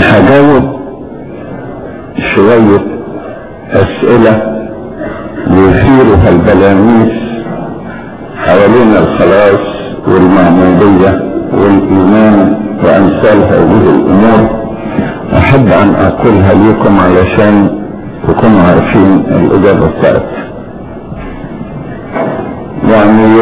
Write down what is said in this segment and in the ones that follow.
هجاوب شوية أسئلة يثيرها البلاميس حوالين الخلاص والمعمودية والإيمان وأمثال هذه الأمور أحب أن أقولها لكم علشان تكونوا عارفين الإجابة بتاعتها يعني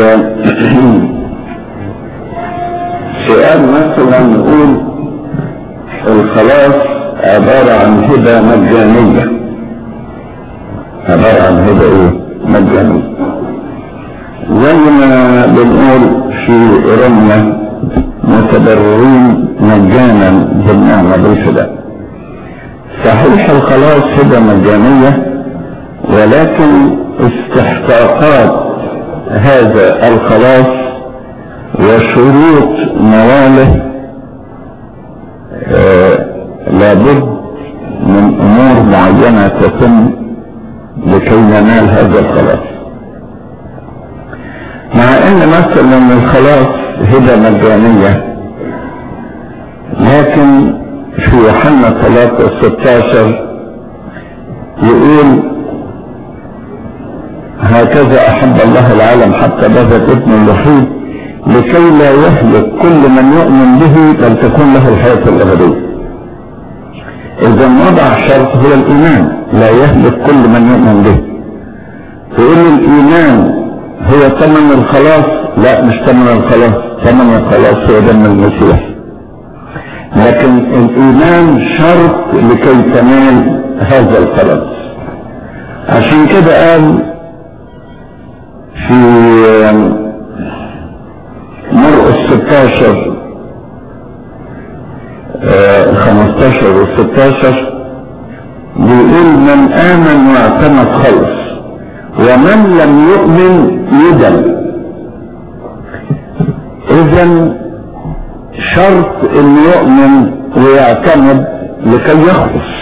سؤال مثلا نقول الخلاص عبارة عن هبة مجانية عبارة عن هبة ايه مجانية زي ما بنقول في رمية متضررين مجانا بالنعمة بالفداء صحيح الخلاص هبة مجانية ولكن استحقاقات هذا الخلاص وشروط نواله آه لابد من امور معينة تتم لكي ينال هذا الخلاص مع ان مثلا الخلاص هبة مجانية لكن في يوحنا 3 16 يقول هكذا احب الله العالم حتى بذل ابن الوحيد لكي لا يهلك كل من يؤمن به بل تكون له الحياة الابدية اذا وضع شرط هو الايمان لا يهلك كل من يؤمن به تقول الايمان هو ثمن الخلاص لا مش ثمن الخلاص ثمن الخلاص هو دم المسيح لكن الايمان شرط لكي تنال هذا الخلاص عشان كده قال في مرقس 16 15 و 16 بيقول من امن واعتمد خلص ومن لم يؤمن يدل اذا شرط ان يؤمن ويعتمد لكي يخلص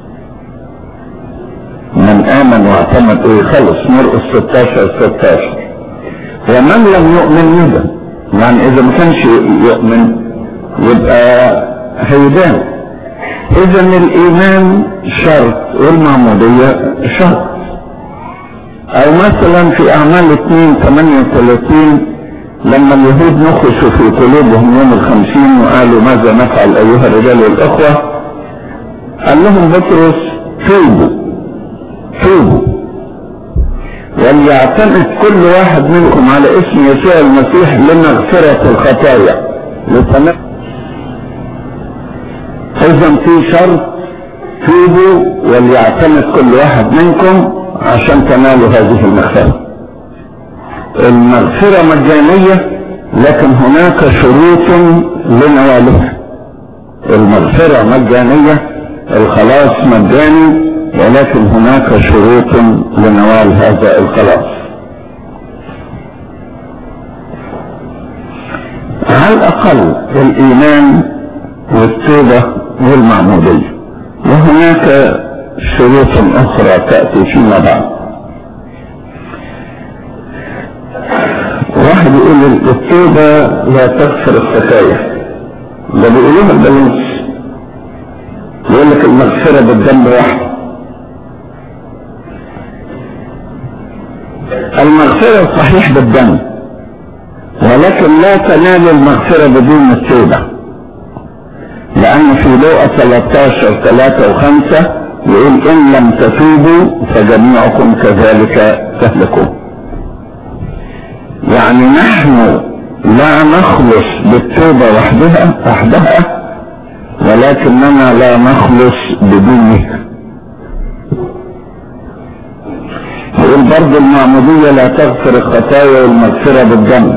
من امن واعتمد ايه خلص مرقس 16 16 ومن لم يؤمن يدل يعني اذا ما كانش يؤمن يبقى هيدان اذا الايمان شرط والمعمودية شرط او مثلا في اعمال 2 38 لما اليهود نخشوا في قلوبهم يوم الخمسين وقالوا ماذا نفعل ايها الرجال والاخوة قال لهم بطرس توبوا توبوا وليعتمد كل واحد منكم على اسم يسوع المسيح لمغفرة الخطايا لتنفذ اذا في شرط توبوا وليعتمد كل واحد منكم عشان تنالوا هذه المغفرة المغفرة مجانية لكن هناك شروط لنوالها المغفرة مجانية الخلاص مجاني ولكن هناك شروط لنوال هذا الخلاص على الأقل الإيمان والتوبة والمعمودية وهناك شروط أخرى تأتي فيما بعد واحد يقول التوبة لا تغفر الخطايا ده بيقولوها البلوس يقول لك المغفرة بالدم واحد المغفرة صحيح بالدم ولكن لا تنال المغفرة بدون التوبة لأن في لوقا 13 3 و5 يقول إن لم تتوبوا فجميعكم كذلك تهلكون يعني نحن لا نخلص بالتوبة وحدها وحدها ولكننا لا نخلص بدونها يقول برضه المعمودية لا تغفر الخطايا والمغفرة بالدم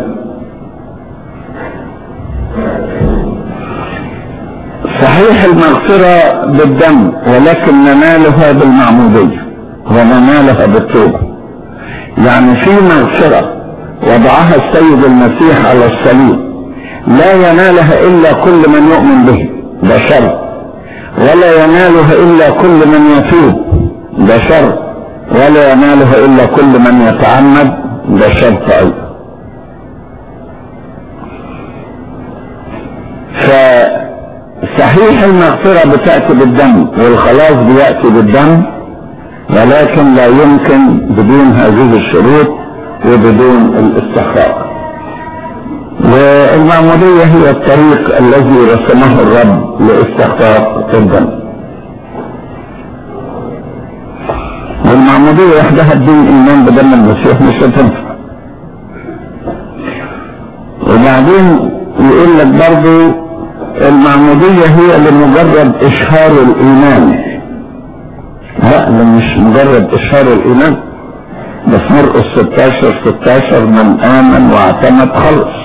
صحيح المغفرة بالدم ولكن ننالها بالمعمودية وننالها بالتوبة يعني في مغفرة وضعها السيد المسيح على الصليب لا ينالها الا كل من يؤمن به ده شر ولا ينالها الا كل من يتوب ده شر ولا ينالها الا كل من يتعمد ده شرط ايضا فصحيح صحيح المغفرة بتأتي بالدم والخلاص بيأتي بالدم ولكن لا يمكن بدون هذه الشروط وبدون الاستحقاق والمعمودية هي الطريق الذي رسمه الرب لاستحقاق الدم والمعمودية وحدها بدون إيمان بدم المسيح مش هتنفع وبعدين يقول لك برضو المعمودية هي لمجرد إشهار الإيمان لا ده مش مجرد إشهار الإيمان ده في مرقس 16 16 من آمن واعتمد خلص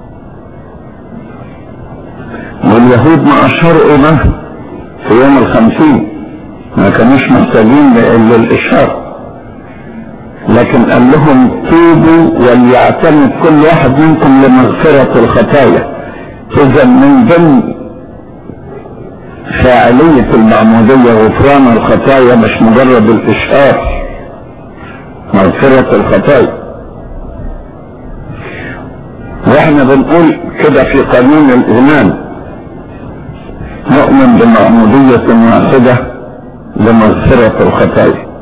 واليهود ما أشهروا إيمانهم في يوم الخمسين ما كانوش محتاجين للإشهار لكن قال لهم توبوا وليعتمد كل واحد منكم لمغفرة الخطايا إذا من ضمن فاعلية المعمودية غفران الخطايا مش مجرد الإشهار مغفرة الخطايا واحنا بنقول كده في قانون الإيمان نؤمن بمعمودية واحدة لمغفرة الخطايا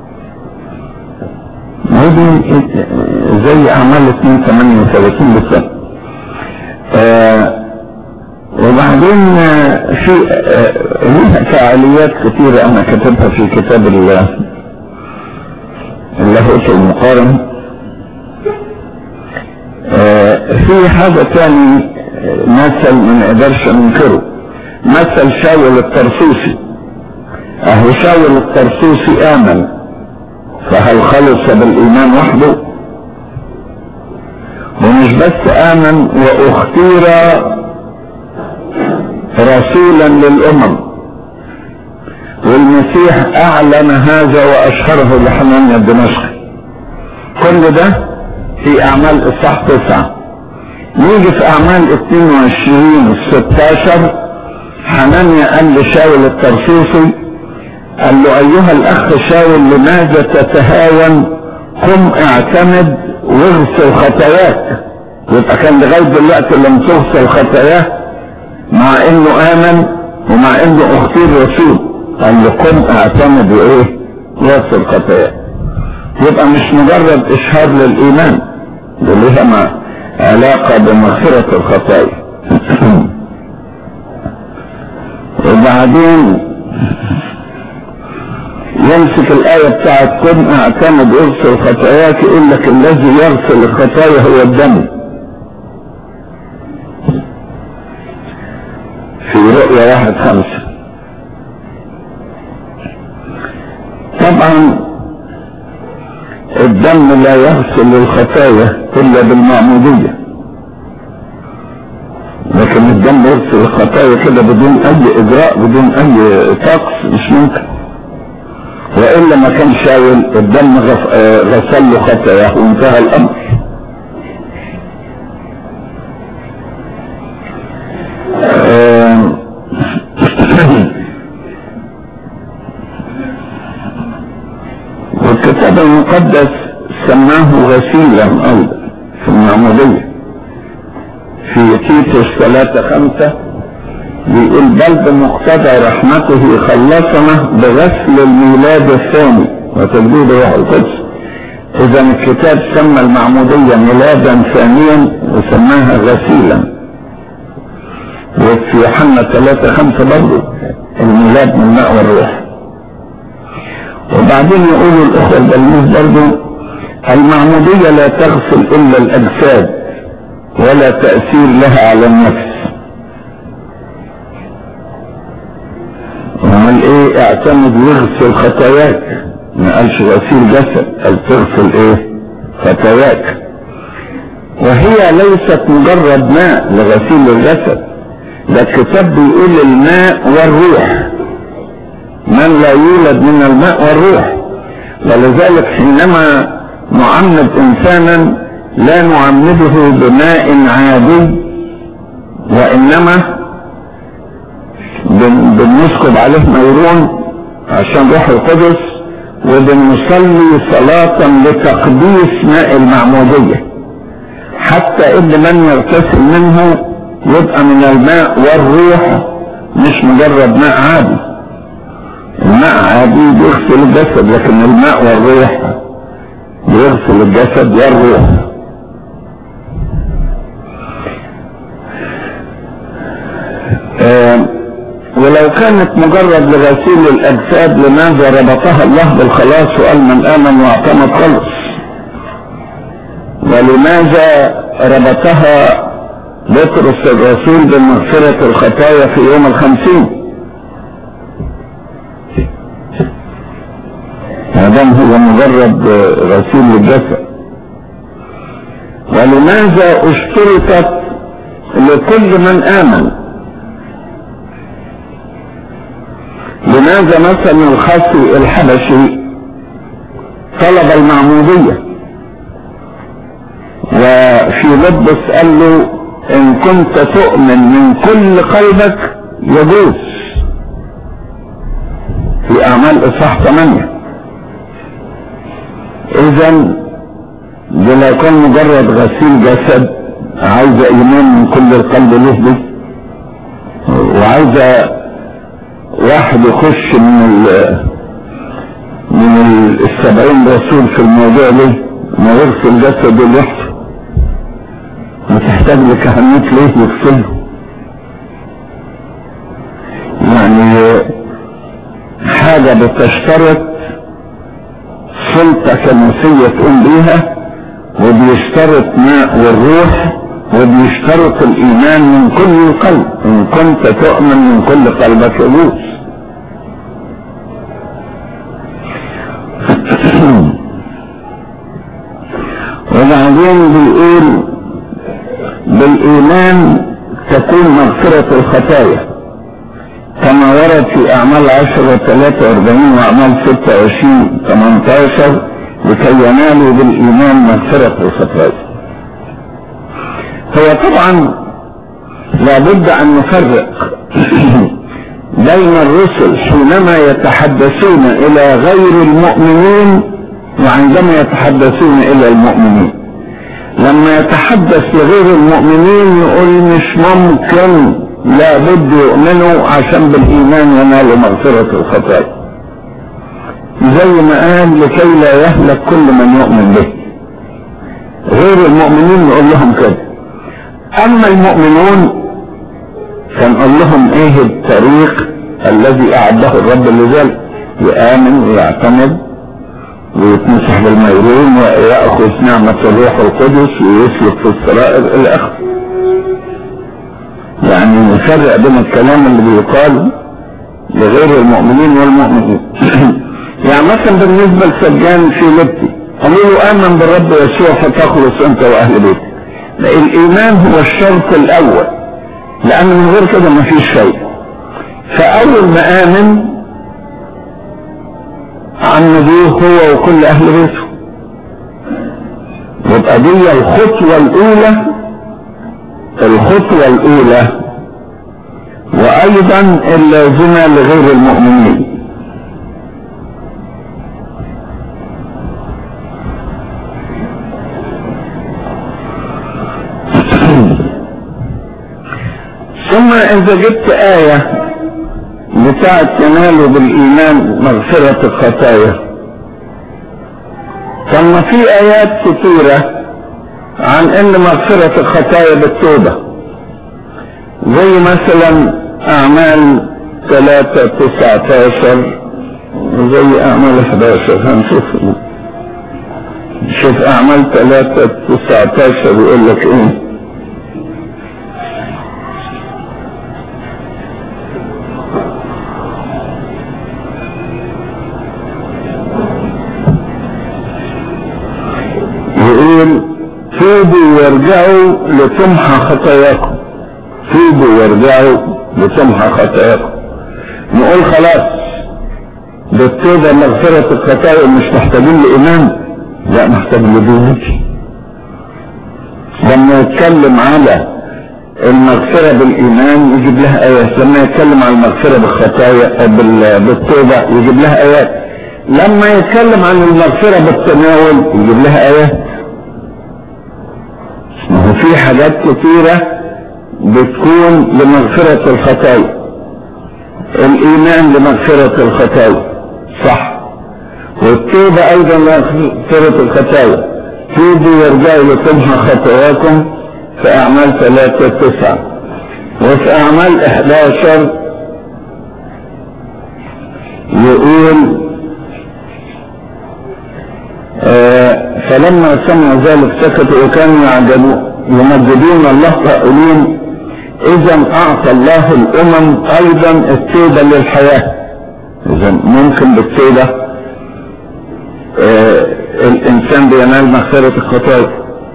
ودي زي أعمال 2 38 بالظبط آه وبعدين في لها فعاليات كثيرة أنا كتبها في كتاب اللاهوت المقارن في حاجة تاني مثل ما نقدرش ننكره مثل شاول الطرسوسي أهو شاول الطرسوسي آمن فهل خلص بالإيمان وحده ومش بس آمن واختير رسولا للأمم والمسيح أعلن هذا وأشهره لحنانيا الدمشقي كل ده في أعمال إصحاح تسعة نيجي في أعمال 22 16 حنانيا قال لشاول الترسوسي قال له أيها الأخ شاول لماذا تتهاون قم اعتمد واغسل خطاياك يبقى كان لغاية دلوقتي لم تغسل خطاياه مع انه امن ومع انه اختير رسول قال له قم اعتمد وايه واغسل خطاياك يبقى مش مجرد اشهار للايمان ده ليها مع علاقة بمغفرة الخطايا وبعدين يمسك الآية بتاعت كن اعتمد اغسل خطاياك يقول لك الذي يغسل الخطايا هو الدم في رؤية واحد خمسة طبعا الدم لا يغسل الخطايا الا بالمعمودية لكن الدم يغسل الخطايا كده بدون اي اجراء بدون اي طقس مش ممكن والا ما كان شاول الدم غسل له خطاياه وانتهى الامر والكتاب المقدس سماه غسيلا ايضا في المعمودية في تيتوس ثلاثة خمسة بيقول بل بمقتضى رحمته خلصنا بغسل الميلاد الثاني وتجديد روح القدس اذا الكتاب سمى المعمودية ميلادا ثانيا وسماها غسيلا وفي يوحنا ثلاثة خمسة برضه الميلاد من ماء والروح وبعدين يقولوا الاخوة التلميذ برضه المعمودية لا تغسل الا الاجساد ولا تأثير لها على النفس امال ايه اعتمد واغسل خطاياك ما قالش غسيل جسد قال تغسل ايه خطاياك وهي ليست مجرد ماء لغسيل الجسد ده الكتاب بيقول الماء والروح من لا يولد من الماء والروح ولذلك حينما نعمد انسانا لا نعمده بماء عادي وانما بنسكب عليه نيرون عشان روح القدس وبنصلي صلاة لتقديس ماء المعمودية حتى ان من يغتسل منه يبقى من الماء والروح مش مجرد ماء عادي الماء عادي بيغسل الجسد لكن الماء والروح بيغسل الجسد والروح آه ولو كانت مجرد لغسيل الاجساد لماذا ربطها الله بالخلاص وقال من امن واعتمد خلص ولماذا ربطها بطرس الرسول بمغفرة الخطايا في يوم الخمسين هذا هو مجرد غسيل للجسد ولماذا اشترطت لكل من امن لماذا مثلا الخصي الحبشي طلب المعمودية وفي لبس قال له ان كنت تؤمن من كل قلبك يجوز في اعمال اصحاح 8 اذا دي لو كان مجرد غسيل جسد عايزة ايمان من كل القلب له دي وعايزة واحد يخش من ال من السبعين رسول في الموضوع ده ما يغسل جسده لوحده ما تحتاج لكهنوت ليه يغسله يعني حاجة بتشترط سلطة كنسية تقوم بيها وبيشترط ماء والروح وبيشترط الايمان من كل القلب ان كنت تؤمن من كل قلبك يجوز وبعدين بيقول بالايمان تكون مغفرة الخطايا كما ورد في اعمال عشرة ثلاثة واربعين واعمال ستة وعشرين ثمانتاشر لكي ينالوا بالايمان مغفرة الخطايا هو طبعا لابد ان نفرق بين الرسل حينما يتحدثون الى غير المؤمنين وعندما يتحدثون الى المؤمنين لما يتحدث لغير المؤمنين يقول مش ممكن لابد يؤمنوا عشان بالايمان ينالوا مغفرة الخطايا زي ما قال لكي لا يهلك كل من يؤمن به غير المؤمنين نقول لهم كده اما المؤمنون فنقول لهم ايه الطريق الذي اعده الرب لذلك يامن ويعتمد ويتمسح بالميرون ويأخذ نعمة الروح القدس ويسلك في السرائر الى اخره يعني نفرق بين الكلام اللي بيقال لغير المؤمنين والمؤمنين يعني مثلا بالنسبة لسجان في لبتي قالوا له امن بالرب يسوع فتخلص انت واهل بيتك الايمان هو الشرط الاول لان من غير كده ما فيش شيء فاول ما امن عمدوه هو وكل اهل بيته يبقى دي الخطوة الاولى الخطوة الاولى وايضا اللازمة لغير المؤمنين ثم اذا جبت آية بتاعت تنالوا بالايمان مغفرة الخطايا ثم في ايات كثيرة عن ان مغفرة الخطايا بالتوبة زي مثلا اعمال ثلاثة تسعة عشر زي اعمال 11 هنشوف شوف اعمال ثلاثة تسعة عشر يقول لك ايه يقول توبوا وارجعوا لتمحى خطاياكم توبوا وارجعوا لتمحى خطاياكم نقول خلاص بالتوبة مغفرة الخطايا مش محتاجين لإيمان لا محتاج لدينتي لما يتكلم على المغفرة بالإيمان يجيب لها آيات لما يتكلم على المغفرة بالخطايا بالتوبة يجيب لها آيات لما يتكلم عن المغفرة بالتناول يجيب لها آيات ما هو في حاجات كتيرة بتكون لمغفرة الخطايا الايمان لمغفرة الخطايا صح والتوبة ايضا لمغفرة الخطايا توبوا وارجعوا لتمحى خطاياكم في اعمال ثلاثة تسعة وفي اعمال احداشر يقول آه فلما سمعوا ذلك سكتوا وكانوا يعجبون يمجدون الله قائلين اذا اعطى الله الامم ايضا التوبة للحياة اذا ممكن بالتوبة آه الانسان بينال مغفرة الخطايا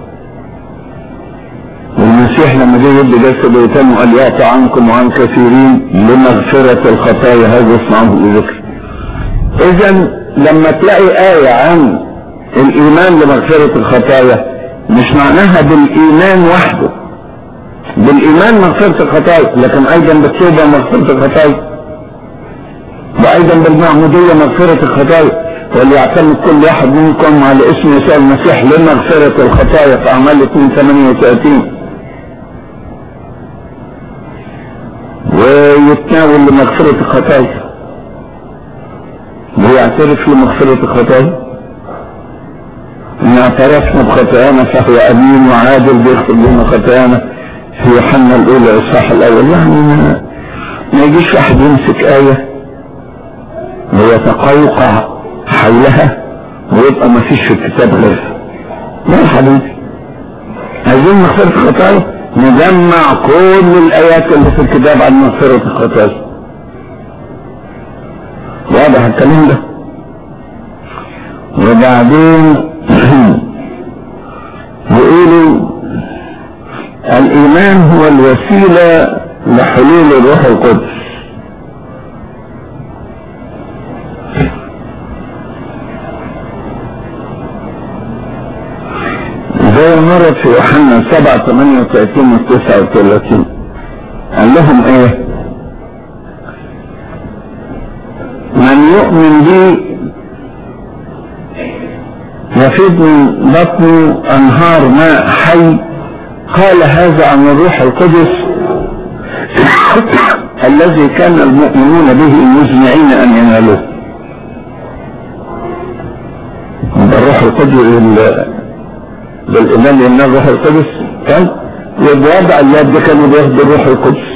والمسيح لما جه يدي جسده يتم قال يعطى عنكم وعن كثيرين لمغفرة الخطايا هذا اسمعه بذكر اذا لما تلاقي آية عن الايمان لمغفرة الخطايا مش معناها بالايمان وحده بالايمان مغفرة الخطايا لكن ايضا بالتوبة مغفرة الخطايا وايضا بالمعمودية مغفرة الخطايا وليعتمد كل واحد منكم على اسم يسوع المسيح لمغفرة الخطايا في اعمال 2 38 ويتناول لمغفرة الخطايا ويعترف لمغفرة الخطايا إن اعترفنا بخطايانا فهو أمين وعادل بيغفر لنا خطايانا في يوحنا الأولى الإصحاح الأول يعني ما, ما يجيش واحد يمسك آية ويتقوقع حولها ويبقى ما فيش في الكتاب غيرها لا يا حبيبي عايزين مغفرة الخطايا نجمع كل الآيات اللي في الكتاب عن مغفرة الخطايا واضح الكلام ده وبعدين يقولوا الإيمان هو الوسيلة لحلول الروح القدس زي مرة في يوحنا 7 38 و 39 قال لهم ايه من يؤمن بي يفيد من بطنه انهار ماء حي قال هذا عن الروح القدس الذي كان المؤمنون به مزمعين ان ينالوه الروح القدس بالايمان ان الروح القدس كان وبوضع اليد كانوا بياخدوا الروح القدس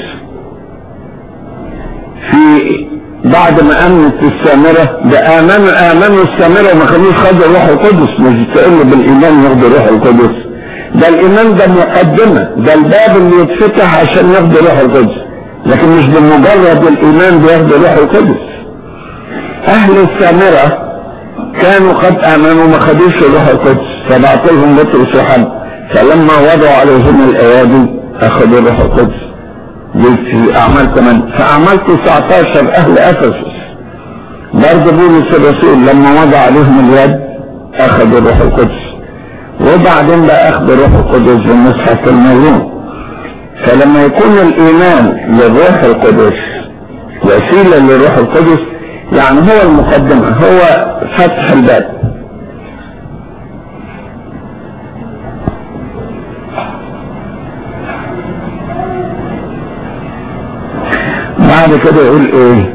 في بعد ما امنت السامرة ده امنوا امنوا السامرة وما كانوش خدوا الروح القدس مش تقول بالايمان ياخدوا الروح القدس ده الايمان ده مقدمة ده الباب اللي يتفتح عشان ياخدوا الروح القدس لكن مش بمجرد الايمان بياخدوا الروح القدس اهل السامرة كانوا قد امنوا ما خدوش الروح القدس فبعت لهم بطرس وحد فلما وضعوا عليهم الايادي اخذوا الروح القدس دي في اعمال 8 في اعمال 19 اهل افسس برضه بولس الرسول لما وضع عليهم اليد اخذوا الروح القدس وبعدين بقى اخذ الروح القدس بالمصحف الموضوع فلما يكون الايمان للروح القدس وسيله للروح القدس يعني هو المقدمة هو فتح الباب بعد كده يقول ايه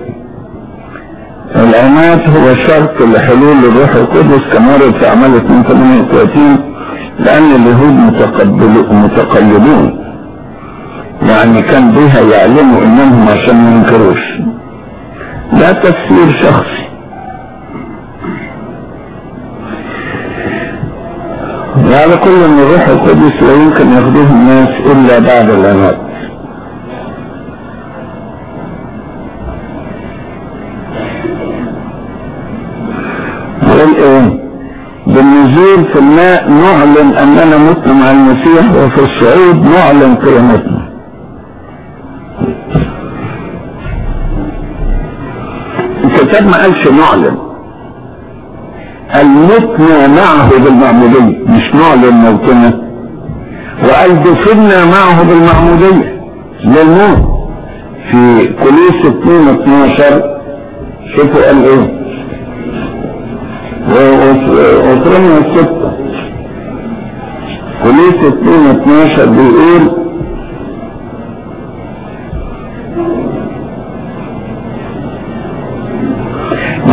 العماد هو شرط لحلول الروح القدس كما ورد في اعمال 238 لان اليهود متقلبون يعني كان بها يعلموا انهم عشان ما ينكروش لا تفسير شخصي وعلى كل ان الروح القدس لا يمكن ياخذوه الناس الا بعد العناد يقول ايه بالنزول في الماء نعلن اننا متنا مع المسيح وفي الصعود نعلن قيامتنا الكتاب ما قالش نعلن المتنا معه بالمعمودية مش نعلن موتنا وقال دفنا معه بالمعمودية للموت في كليس 2 12 شوفوا قال ايه وصرنا الستة كليس 2 12 بيقول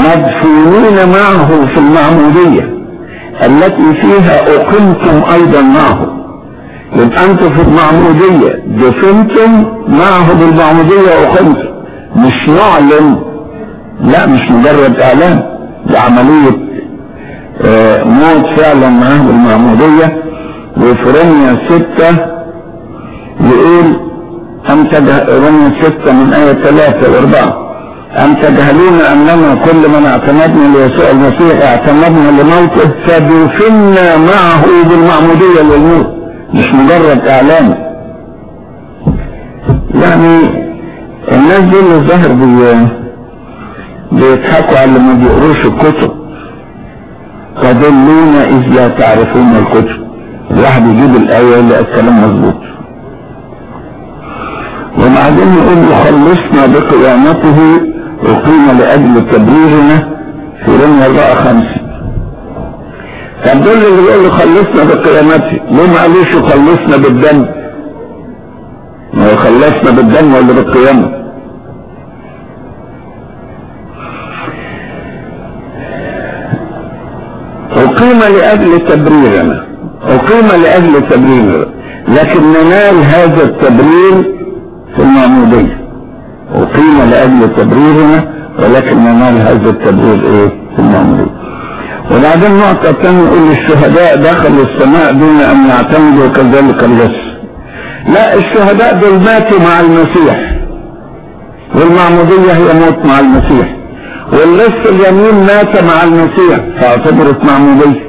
مدفونين معه في المعمودية التي فيها أقمتم أيضا معه يبقى أنتم في المعمودية دفنتم معه بالمعمودية أقمتم مش نعلن لا مش مجرد إعلان دي عملية آه موت فعلا معاه بالمعمودية وفي رمية ستة يقول أم رمية ستة من آية ثلاثة وأربعة أم تجهلون أننا كل من اعتمدنا ليسوع المسيح اعتمدنا لموته فدفنا معه بالمعمودية للموت مش مجرد إعلان يعني الناس دي اللي الظاهر بي بيضحكوا على اللي ما بيقروش الكتب تضلون إذ لا تعرفون الكتب الواحد يجيب الآية اللي الكلام مظبوط وبعدين يقول خلصنا بقيامته أقيم لأجل تبريرنا في رمي أربعة خمسة طب دول اللي بيقولوا خلصنا بقيامته ليه ما قالوش خلصنا بالدم ما خلصنا بالدم ولا بالقيامة أقيم لأجل تبريرنا أقيم لأجل تبريرنا لكن ننال هذا التبرير في المعمودية أقيم لأجل تبريرنا ولكن ننال هذا التبرير إيه في المعمودية وبعدين نقطة تانية يقول الشهداء دخلوا السماء دون أن يعتمدوا كذلك اللص لا الشهداء دول ماتوا مع المسيح والمعمودية هي موت مع المسيح واللص اليمين مات مع المسيح فاعتبرت معمودية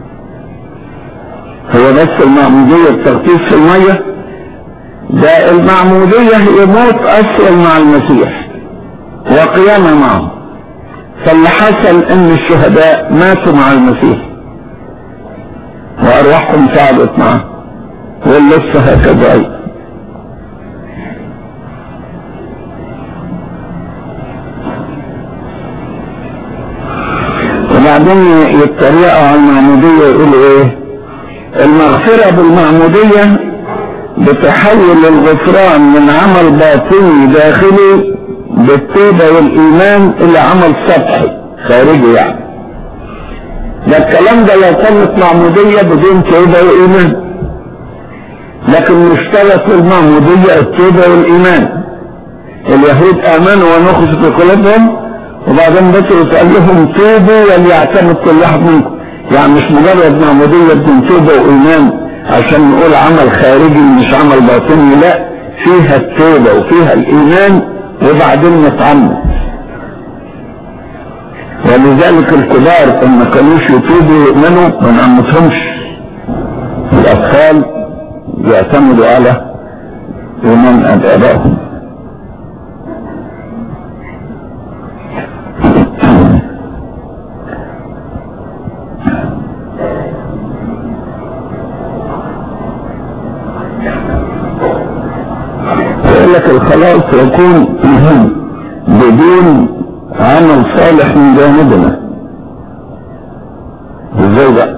هو بس المعمودية التغطيس في المية ده المعمودية هي موت أصلا مع المسيح وقيامة معه فاللي حصل ان الشهداء ماتوا مع المسيح وارواحهم صعدت معه واللص هكذا ايضا وبعدين يتريقوا على المعمودية يقولوا ايه المغفرة بالمعمودية بتحول الغفران من عمل باطني داخلي بالتوبة والإيمان إلى عمل سطحي خارجي يعني ده الكلام ده لو كانت معمودية بدون توبة وإيمان لكن مشترك في المعمودية التوبة والإيمان اليهود آمنوا ونخصوا في قلوبهم وبعدين بطرس قال لهم توبوا وليعتمد كل واحد منكم يعني مش مجرد معمودية بدون توبة وإيمان عشان نقول عمل خارجي مش عمل باطني لا فيها التوبة وفيها الإيمان وبعدين نتعمد ولذلك الكبار ان ما كانوش يتوبوا يؤمنوا ما نعمتهمش الاطفال يعتمدوا على ايمان ابائهم يقول لك الخلاص يكون بدون عمل صالح من جانبنا ازاي بقى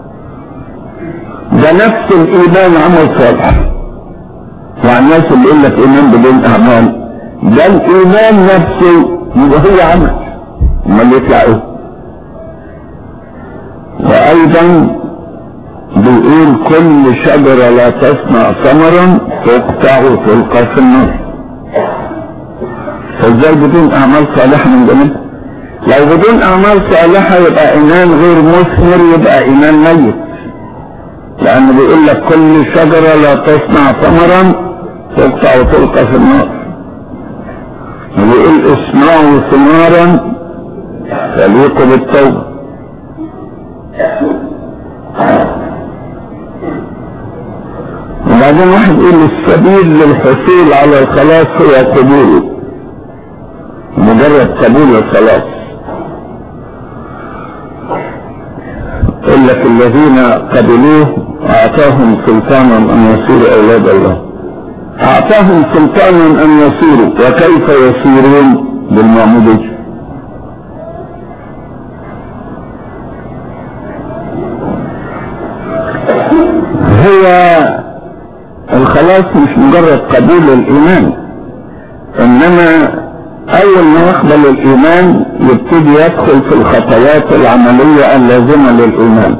ده نفس الايمان عمل صالح يعني الناس اللي يقول لك ايمان بدون اعمال ده الايمان نفسه يبقى هو عمل امال يطلع ايه وايضا بيقول كل شجرة لا تصنع ثمرا تقطع وتلقى في النار فازاي بدون اعمال صالحة من جانبها لو بدون اعمال صالحة يبقى ايمان غير مثمر يبقى ايمان ميت لان بيقول لك كل شجرة لا تصنع ثمرا تقطع وتلقى في النار ويقول اصنعوا ثمارا فليقوا بالتوبة وبعدين واحد يقول السبيل للحصول على الخلاص هو قبوله مجرد قبول الخلاص يقول لك الذين قبلوه اعطاهم سلطانا ان يصيروا اولاد الله اعطاهم سلطانا ان يصيروا وكيف يصيرون بالمعمودية هو الخلاص مش مجرد قبول الايمان انما اول ما يقبل الايمان يبتدي يدخل في الخطوات العملية اللازمة للايمان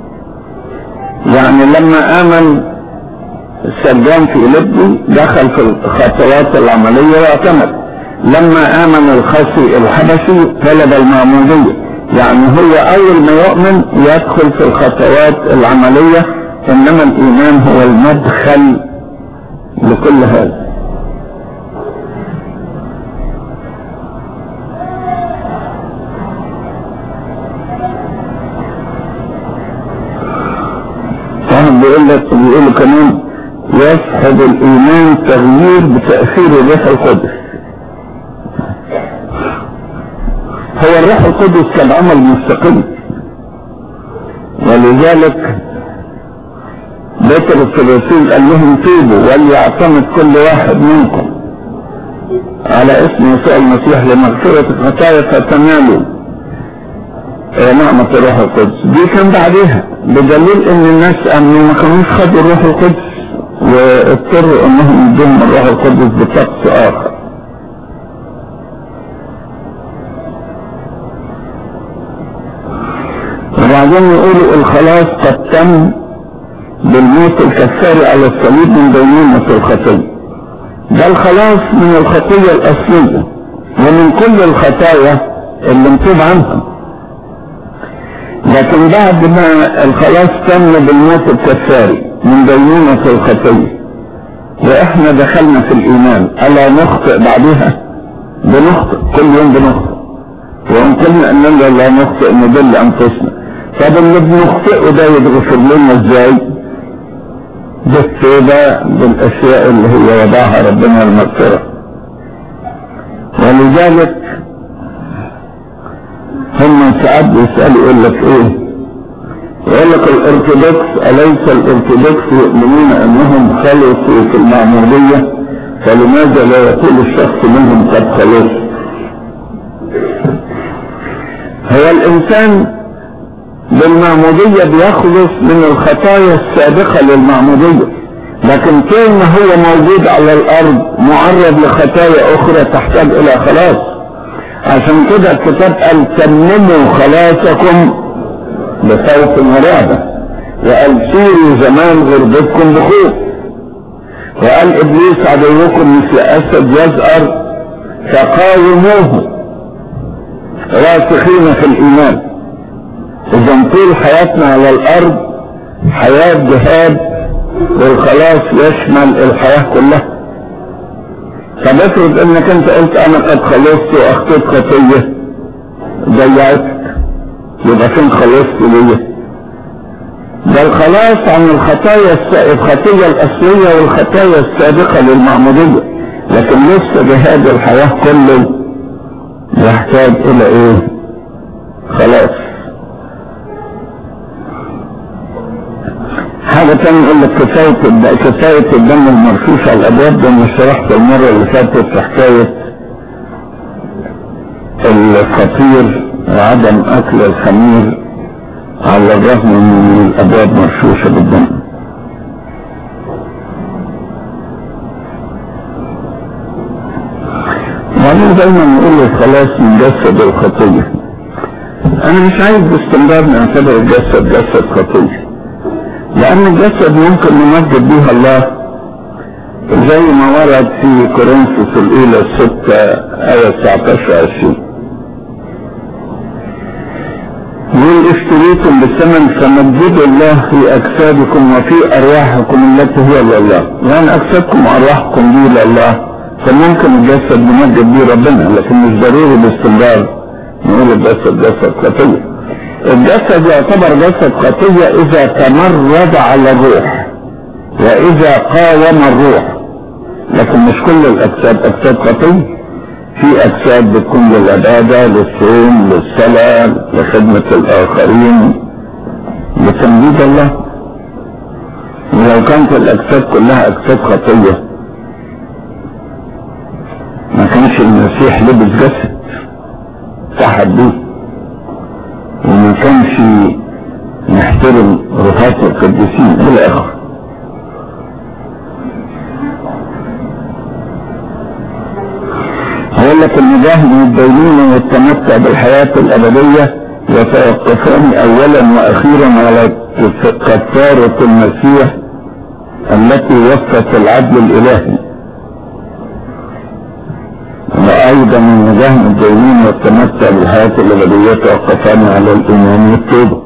يعني لما امن السجان في لبني دخل في الخطوات العملية واعتمد لما امن الخصي الحبشي طلب المعمودية يعني هو اول ما يؤمن يدخل في الخطوات العملية انما الايمان هو المدخل لكل هذا واحد بيقول لك بيقول كمان يصحب الايمان تغيير بتاثير الروح القدس هو الروح القدس كان عمل مستقل ولذلك بطرس الرسول قال لهم توبوا وليعتمد كل واحد منكم على اسم يسوع المسيح لمغفرة الخطايا فتنالوا نعمة الروح القدس دي كان بعدها بدليل ان الناس امنوا ما كانوش خدوا الروح القدس واضطروا انهم يدوهم الروح القدس بطقس اخر وبعدين يقولوا الخلاص قد تم بالموت الكفاري على الصليب من دينونة الخطية ده الخلاص من الخطية الأصلية ومن كل الخطايا اللي نتوب عنها لكن بعد ما الخلاص تم بالموت الكفاري من دينونة الخطية واحنا دخلنا في الايمان الا نخطئ بعدها بنخطئ كل يوم بنخطئ وان قلنا اننا لا نخطئ نضل انفسنا طب اللي بنخطئه ده يتغفر لنا ازاي بالتوبة بالاشياء اللي هي وضعها ربنا المغفرة ولذلك هم ساعات بيسألوا يقول لك ايه يقول لك الارثوذكس اليس الارثوذكس يؤمنون انهم خلصوا في المعمودية فلماذا لا يقول الشخص منهم قد خلص هو الانسان بالمعمودية بيخلص من الخطايا السابقة للمعمودية لكن طول ما هو موجود على الارض معرض لخطايا اخرى تحتاج الى خلاص عشان كده الكتاب قال تمموا خلاصكم بخوف ورعبة وقال سيروا زمان غربتكم بخوف وقال ابليس عدوكم مثل اسد يزأر فقاوموه راسخين في الايمان اذا طول حياتنا على الارض حياة جهاد والخلاص يشمل الحياة كلها طب افرض انك انت قلت انا قد خلصت واخطيت خطية ضيعتك يبقى فين خلصت ليه ده الخلاص عن الخطايا الخطية الاصلية والخطايا السابقة للمعمودية لكن لسه جهاد الحياة كله يحتاج الى ايه خلاص حاجة تانية يقول لك كفاية كفاية الدم المرشوش على الأبواب ده أنا شرحت المرة اللي فاتت في حكاية الفطير وعدم أكل الخمير على الرغم من الأبواب مرشوشة بالدم وبعدين دايما نقول الخلاص من جسد الخطية أنا مش عايز باستمرار نعتبر الجسد جسد خطية لأن الجسد ممكن نمجد بها الله زي ما ورد في كورنثوس الأولى الستة آية 19 20 يقول اشتريتم بالثمن فمجدوا الله في أجسادكم وفي أرواحكم التي هي لله يعني أجسادكم وأرواحكم دي لله فممكن الجسد نمجد بيه ربنا لكن مش ضروري باستمرار نقول الجسد جسد خطيه الجسد يعتبر جسد خطية إذا تمرد على الروح وإذا قاوم الروح لكن مش كل الأجساد أجساد خطية في أجساد بتكون للعبادة للصوم للصلاة لخدمة الآخرين لتمجيد الله ولو كانت الأجساد كلها أجساد خطية ما كانش المسيح لبس جسد تحت بيه وما كانش نحترم رفات القديسين الى اخره هو يقول لك النجاح من الدينونة والتمتع بالحياة الأبدية يتوقفان أولا وأخيرا على كفارة المسيح التي وفت العدل الإلهي وأيضا النجاح من الدينونة والتمتع بالحياة الأبدية يتوقفان على الإيمان والتوبة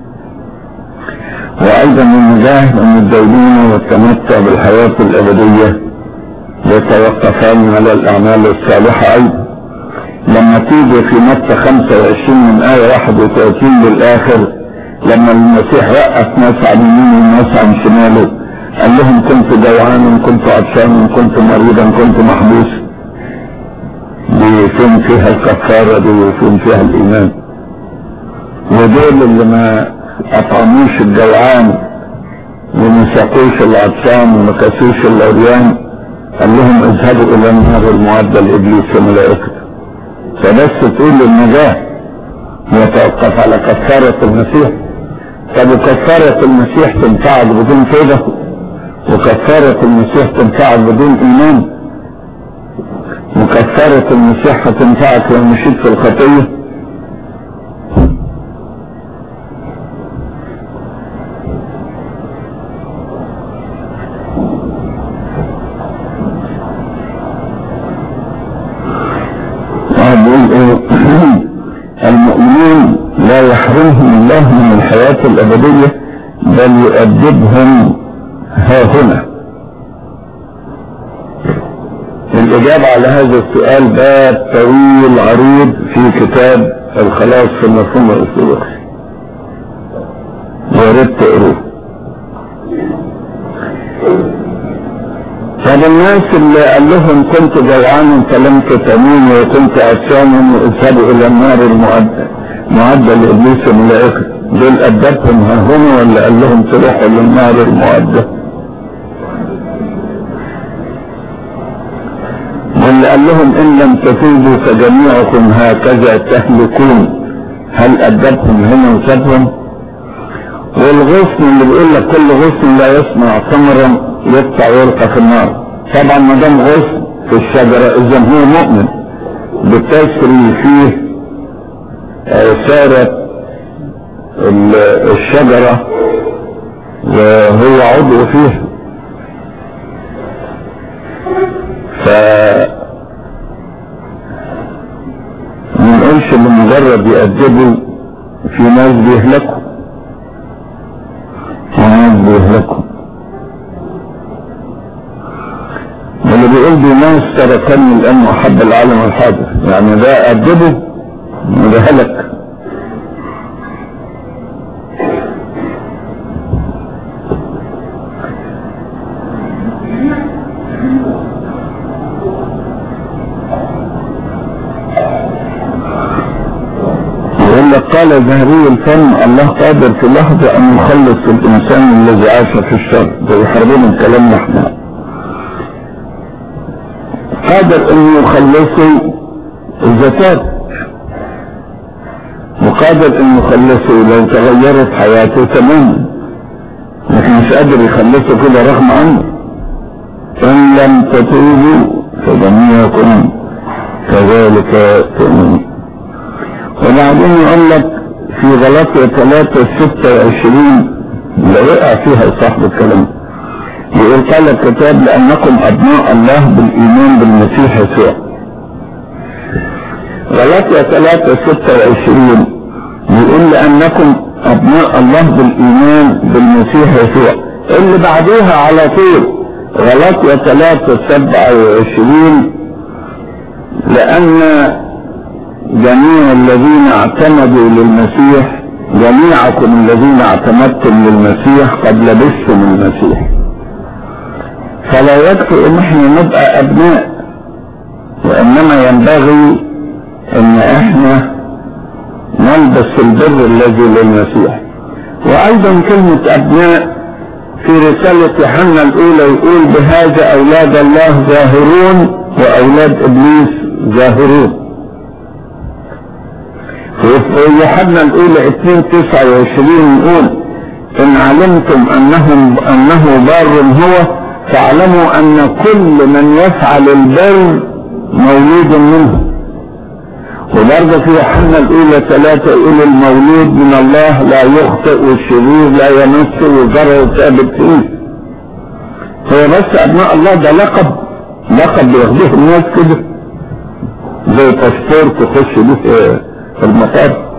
وأيضا النجاح من الدينونة والتمتع بالحياة الأبدية يتوقفان على الأعمال الصالحة أيضا لما تيجي في متى 25 من آية 31 للآخر لما المسيح وقف ناس عن يمينه وناس عن شماله قال لهم كنت جوعان كنت عطشان كنت مريضا كنت محبوس بيكون فيها الكفارة دي ويكون فيها الإيمان ودول اللي ما أطعموش الجوعان وما سقوش العطشان وما كسوش العريان قال لهم اذهبوا الى النار المعدة لابليس وملائكته فبس تقول النجاة يتوقف على كفارة المسيح طب وكفارة المسيح تنفعك بدون توبة وكفارة المسيح تنفعك بدون ايمان وكفارة المسيح هتنفعك لو مشيت في الخطية المؤمنين لا يحرمهم الله من الحياة الأبدية بل يؤدبهم ها هنا الإجابة على هذا السؤال باب طويل عريض في كتاب الخلاص في المفهوم الأرثوذكسي يا ريت تقروه طب الناس اللي قال لهم كنت جوعان فلم تطعموني وكنت عطشان اذهبوا الى النار المعدة معدة لابليس وملائكته دول ادبهم ها هنا ولا قال لهم تروحوا للنار المعدة واللي قال لهم ان لم تتوبوا فجميعكم هكذا تهلكون هل ادبهم هنا وسابهم والغصن اللي بيقول لك كل غصن لا يصنع ثمرا يقطع ويلقى في النار طبعا ما دام غصن في الشجرة اذا هو مؤمن بتسري فيه سارة الشجرة وهو عضو فيها ف ما نقولش بمجرد يأدبوا في ناس بيهلكوا في ناس بيهلكوا واللي بيقول دي ناس تركني الان وحب العالم الحاضر يعني ده أدبه وده هلك يقول لك قال زهري الفم الله قادر في لحظة ان يخلص الانسان الذي عاش في الشر ده يحاربون الكلام احنا قادر ان يخلصه اذا تاب وقادر ان يخلصه لو تغيرت حياته تماما لكن مش قادر يخلصه كده رغم عنه ان لم تتوبوا فجميعكم كذلك تؤمنون وبعدين يقول لك في غلطية 3 26 اللي وقع فيها صاحب الكلام يقول قال الكتاب لأنكم أبناء الله بالإيمان بالمسيح يسوع غلطية 3 26 يقول لأنكم أبناء الله بالإيمان بالمسيح يسوع اللي بعديها على طول غلطية 3 27 لأن جميع الذين اعتمدوا للمسيح جميعكم الذين اعتمدتم للمسيح قد لبستم المسيح فلا يكفي ان احنا نبقى ابناء وانما ينبغي ان احنا نلبس البر الذي للمسيح وايضا كلمة ابناء في رسالة يوحنا الاولى يقول بهذا اولاد الله ظاهرون واولاد ابليس ظاهرون وفي يوحنا الاولى 2 29 يقول ان علمتم انهم انه بار هو فاعلموا ان كل من يفعل البر مولود منه وبرضه في يوحنا الاولى ثلاثة يقول المولود من الله لا يخطئ والشرير لا يمس والضرر ثابت فيه هو بس ابناء الله ده لقب لقب بياخدوه الناس كده زي باسبور تخش بيه في المطار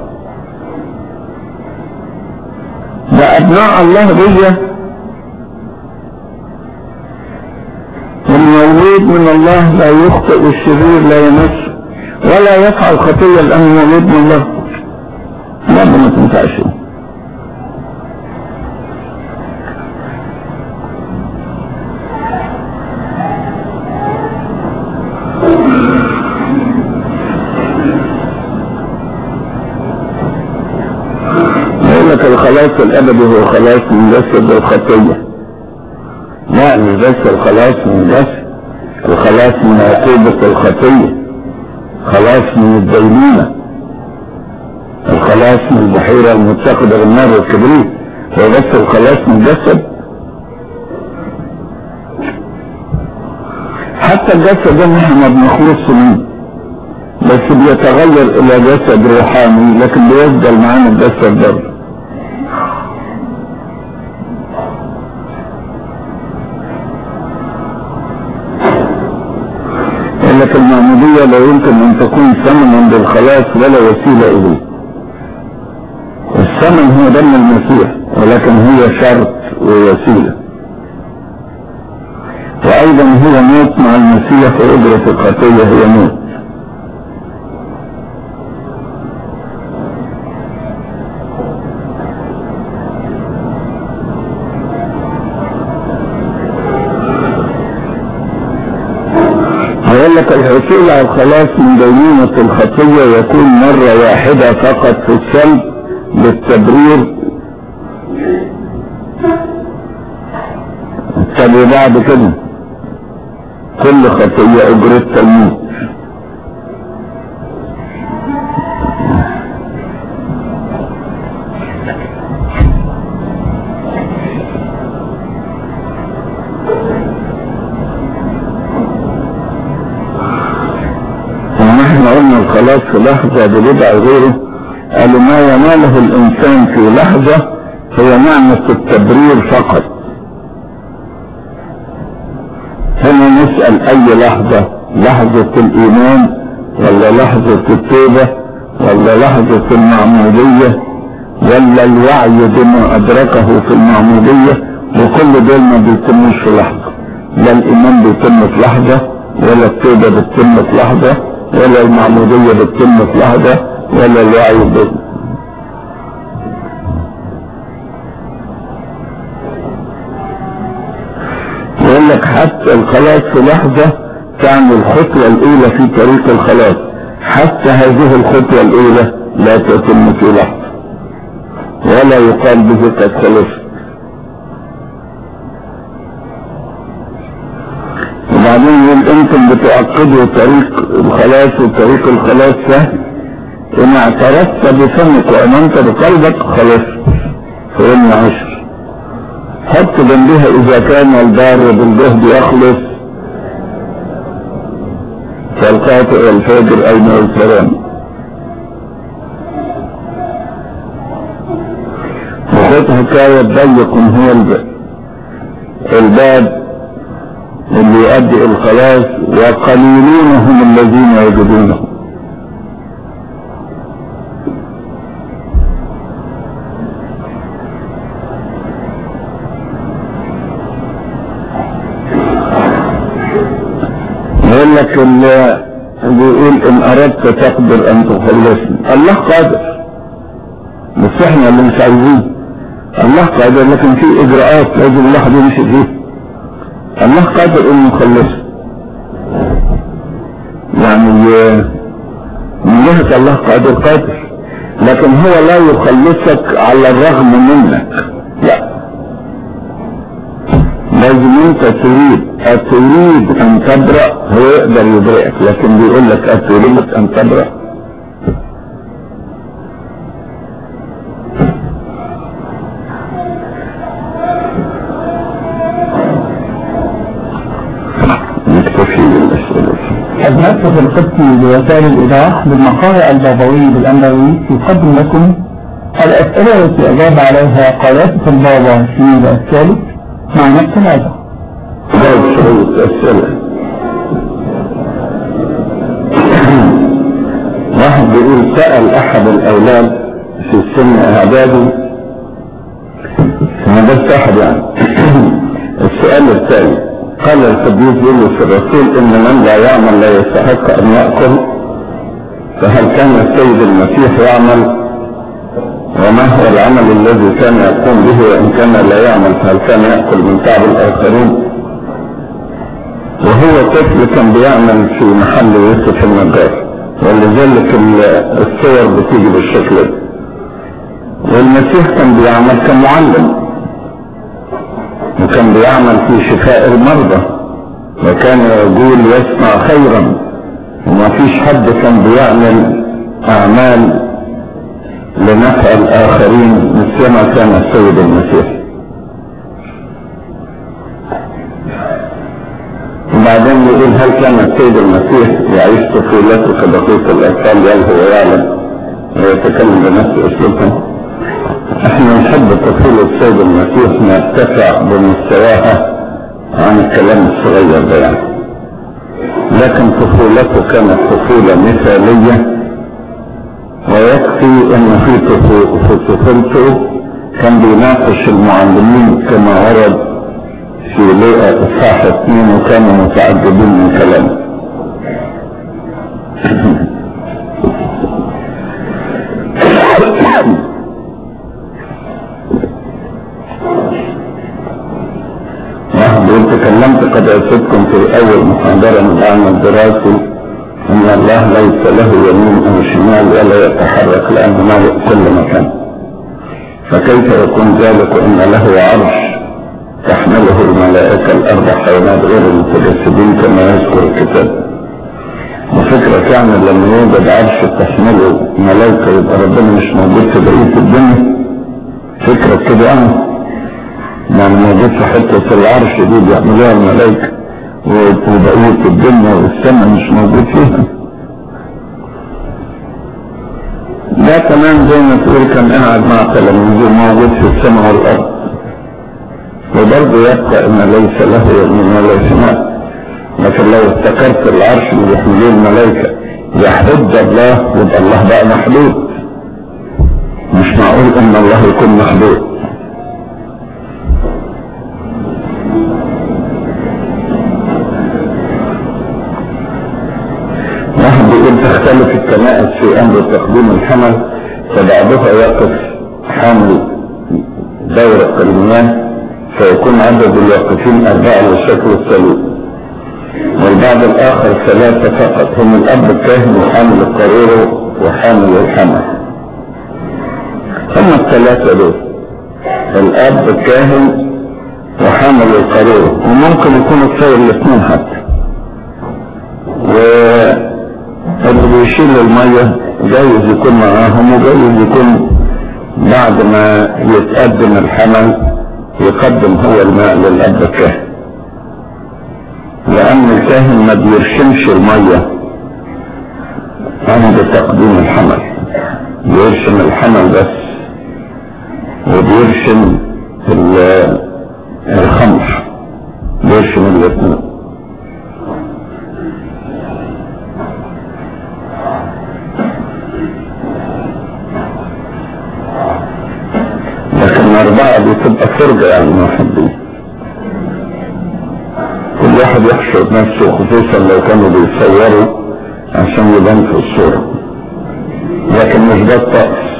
ده ابناء الله دي المولود من الله لا يخطئ والشرير لا يمس ولا يفعل خطية لأنه مولود من الله لا ما تنفعش يقول لك الخلاص الأبدي هو خلاص من جسد الخطية لا مش بس الخلاص من جسد الخلاص من عقوبة الخطية خلاص من الدينونة الخلاص من البحيرة المتخذة بالنار والكبريت هو بس الخلاص من الجسد حتى الجسد ده نحن ما بنخلصش منه بس بيتغير الى جسد روحاني لكن بيفضل معانا الجسد برضه لك المعمودية لا يمكن ان تكون ثمنا للخلاص ولا وسيلة اليه الثمن هو دم المسيح ولكن هي شرط ووسيلة وايضا هو موت مع المسيح واجرة الخطية هي موت يقول لك الحصول على الخلاص من دينونة الخطية يكون مرة واحدة فقط في السلب للتبرير طب وبعد كده كل خطية اجرتها الموت ونحن قلنا الخلاص في لحظة ببضع غيره قالوا ما يناله الإنسان في لحظة هي نعمة التبرير فقط هنا نسأل أي لحظة لحظة الإيمان ولا لحظة التوبة ولا لحظة المعمودية ولا الوعي بما أدركه في المعمودية وكل دول ما بيتموش في لحظة لا الإيمان بيتم في لحظة ولا التوبة بتتم في لحظة ولا المعمودية بتتم في لحظة ولا الوعي بتتم يقول لك حتى الخلاص في لحظة تعني الخطوة الأولى في طريق الخلاص حتى هذه الخطوة الأولى لا تتم في لحظة ولا يقال به قد خلصت وبعدين يقول انتم بتعقدوا طريق الخلاص وطريق الخلاص سهل ان اعترفت بفمك وامنت بقلبك خلاص فإن عشر حط جنبها اذا كان البار بالجهد يخلص فالقاطع والفاجر اين السلام وخط حكاية ضيق هو الباب الباب اللي يؤدي الخلاص وقليلون هم الذين يجدونه يقول لك بيقول ان اردت تقدر ان تخلصني الله قادر بس احنا اللي مش عايزين الله قادر لكن في اجراءات لازم الواحد يمشي فيها الله قادر انه يخلصه يعني من جهة الله قادر قادر لكن هو لا يخلصك على الرغم منك لا لازم انت تريد اتريد ان تبرأ هو يقدر يبرئك لكن بيقول لك اتريد ان تبرأ نكتفي بالأسئلة حضرتك يوسف القدسي بوسائل الإيضاح بالمقاطع البابوي بالأنبوي يقدم لكم الأسئلة التي أجاب عليها قادة البابا في الثالث مع نفس العزة. جاوب شوية أسئلة واحد بيقول سأل أحد الأولاد في سن إعدادي ما بس أحد يعني السؤال التالي قال القديس يونس الرسول إن من لا يعمل لا يستحق أن يأكل فهل كان السيد المسيح يعمل وما هو العمل الذي كان يقوم به وإن كان لا يعمل فهل كان يأكل من تعب الآخرين وهو طفل كان بيعمل في محل يوسف النجار ولذلك الصور بتيجي بالشكل ده والمسيح كان بيعمل كمعلم وكان بيعمل في شفاء المرضى وكان يقول يصنع خيرا وما فيش حد كان بيعمل اعمال لنفع الاخرين مثل ما كان السيد المسيح وبعدين يقول هل كان السيد المسيح يعيش طفولته كبقية الأطفال يلهو ويعلم ويتكلم بنفس أسلوبه احنا نحب طفولة السيد المسيح نرتفع بمستواها عن الكلام الصغير ده يعني لكن طفولته كانت طفولة مثالية ويكفي ان في طفولته كان بيناقش المعلمين كما ورد في لقاء اصحاح اثنين وكانوا متعجبين من كلامه واحد يقول تكلمت قد أسدكم في أول محاضرة من العام الدراسي أن الله ليس له يمين أو شمال ولا يتحرك لأنه مالك كل مكان فكيف يكون ذلك وأن له عرش تحمله الملائكة الأربع حيوانات غير المتجسدين كما يذكر الكتاب وفكرة كان لما يوجد عرش تحمله ملائكة يبقى ربنا مش موجود في بقية الدنيا فكرة كده يعني يعني موجود في حتة العرش دي بيعملوها الملائكة وبقية الدنيا والسماء مش موجود فيها ده كمان زي ما تقول كان قاعد مع تلاميذه موجود في السماء والأرض وبرضه يبقى ان ليس له يمين ولا شمال لكن لو افتكرت العرش اللي بيحملوه الملائكة يحد الله يبقى الله بقى محدود مش معقول ان الله يكون محدود واحد بيقول تختلف الكنائس في امر تقديم الحمل فبعضها يقف حامل دورة المياه فيكون عدد الواقفين أربعة للشكل السليم والبعض الآخر ثلاثة فقط هم الأب الكاهن وحامل القارورة وحامل الحمل هم الثلاثة دول الأب الكاهن وحامل القارورة وممكن يكونوا تصور الاثنين حتى واللي بيشيل المية جايز يكون معاهم وجايز يكون بعد ما يتقدم الحمل يقدم هو الماء للأب الكاهن لأن الكاهن ما بيرشمش المية عند تقديم الحمل بيرشم الحمل بس وبيرشم الخمر بيرشم الاثنين لكن الأربعة دي تبقى فرجة يعني محبين كل واحد يحشر نفسه خصوصا لو كانوا بيصوروا عشان يبان في الصورة لكن مش ده الطقس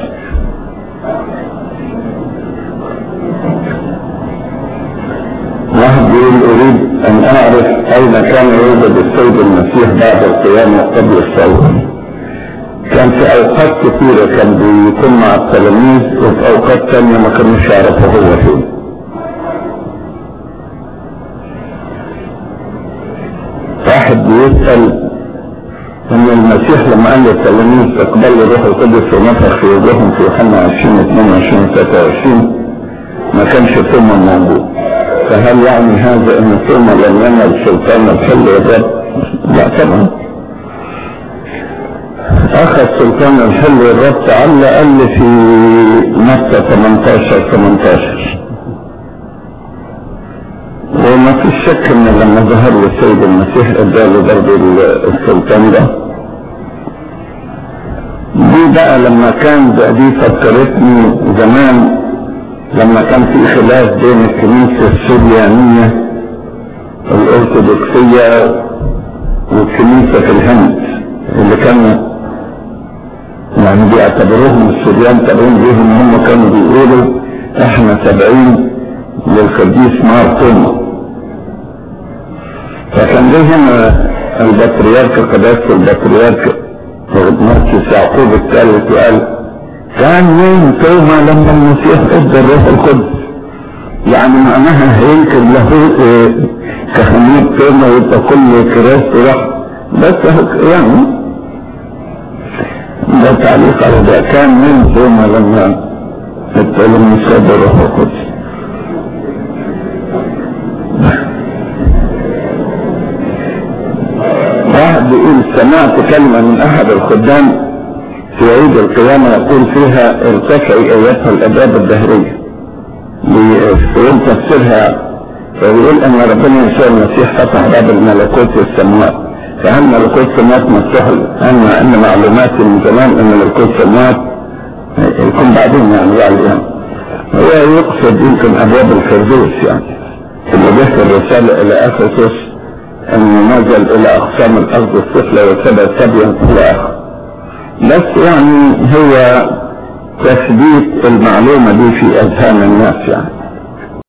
واحد بيقول اريد ان اعرف اين كان يوجد السيد المسيح بعد القيامة قبل الصلاه كان في اوقات كثيرة كان بيكون مع التلاميذ وفي اوقات تانية ما كانوش يعرفوا هو فين واحد بيسأل ان المسيح لما قال للتلاميذ اقبلوا الروح القدس ونفخ في وجوههم في يوحنا 20 22 23 ما كانش ثم موجود فهل يعني هذا ان ثم لم ينل سلطان الحل والرب؟ لا طبعا اخذ سلطان الحل الرب تعالى قال لي في مكة 18 18 وما فيش شك ان لما ظهر له السيد المسيح اداله برضه السلطان ده دي بقى لما كان دي فكرتني زمان لما كان في خلاف بين الكنيسة السريانية الارثوذكسية والكنيسة في الهند اللي كانوا يعني بيعتبروهم السريان تابعين ليهم هم كانوا بيقولوا احنا تابعين للقديس مارتوما فكان لهم البطريرك قداسة البطريرك مركز يعقوب الثالث وقال كان مين توما لما المسيح ادى الروح القدس يعني معناها هينكر له كخليل توما ويبقى كل كراسته راح بس يعني ده تعليق على ده كان مين توما لما ادى المسيح الروح القدس واحد بيقول سمعت كلمة من أحد الخدام في عيد القيامة يقول فيها ارتفعي أيتها الأبواب الدهرية ليقول تفسيرها فيقول أن ربنا يسوع المسيح فتح باب الملكوت والسماوات فهل ملكوت السماوات مفتوح أما أن معلوماتي من زمان أن ملكوت السماوات يكون بعدين يعني بعد اليوم هو يقصد يمكن أبواب الفردوس يعني اللي بيحكي الرسالة إلى أفسس أنه نزل إلى أقسام الأرض السفلى وسبع سبيا إلى آخره بس يعني هو تثبيت المعلومة دي في أذهان الناس يعني